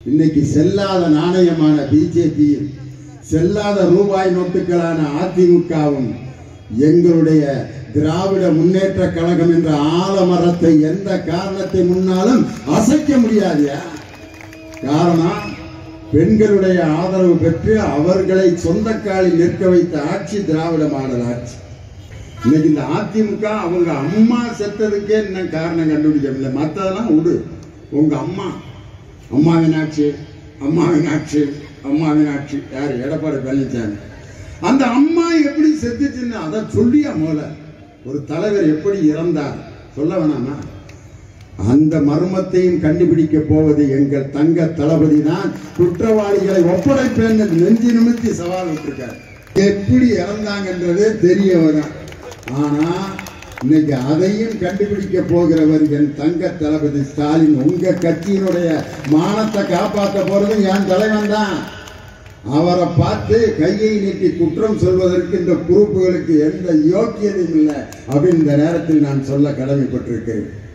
இன்னைக்கு செல்லாத நாணயமான பிஜேபியும் செல்லாத ரூபாய் நோட்டுகளான அதிமுகவும் எங்களுடைய திராவிட முன்னேற்ற கழகம் என்ற ஆலமரத்தை எந்த காரணத்தை முன்னாலும் அசைக்க முடியாதுயா காரணம் பெண்களுடைய ஆதரவு பெற்று அவர்களை சொந்த காலில் நிற்க வைத்த ஆட்சி திராவிட மாடல் ஆட்சி இன்னைக்கு இந்த அதிமுக அவங்க அம்மா செத்ததுக்கே இன்னும் காரணம் கண்டுபிடிக்கவில்லை மற்றதெல்லாம் விடு உங்க அம்மா அம்மாவின் ஆட்சி அம்மாவின் ஆட்சி அம்மாவின் ஆட்சி யார் எடப்பாடி பழனிசாமி அந்த அம்மா எப்படி செத்துச்சுன்னு அதை சொல்லியா போல ஒரு தலைவர் எப்படி இறந்தார் சொல்ல வேணாமா அந்த மர்மத்தையும் கண்டுபிடிக்க போவது எங்கள் தங்க தளபதி தான் குற்றவாளிகளை ஒப்படைப்பேன் என்று நெஞ்சு நிமித்தி சவால் விட்டிருக்கார் எப்படி இறந்தாங்கன்றதே தெரிய வரும் ஆனா இன்னைக்கு அதையும் கண்டுபிடிக்க போகிறவர் என் தங்க தளபதி ஸ்டாலின் உங்க கட்சியினுடைய மானத்தை காப்பாற்ற போறது என் தலைவன் தான் அவரை பார்த்து கையை நீட்டி குற்றம் சொல்வதற்கு இந்த குரூப்புகளுக்கு எந்த யோக்கியதையும் இல்லை அப்படின்னு இந்த நேரத்தில் நான் சொல்ல கடமைப்பட்டிருக்கிறேன்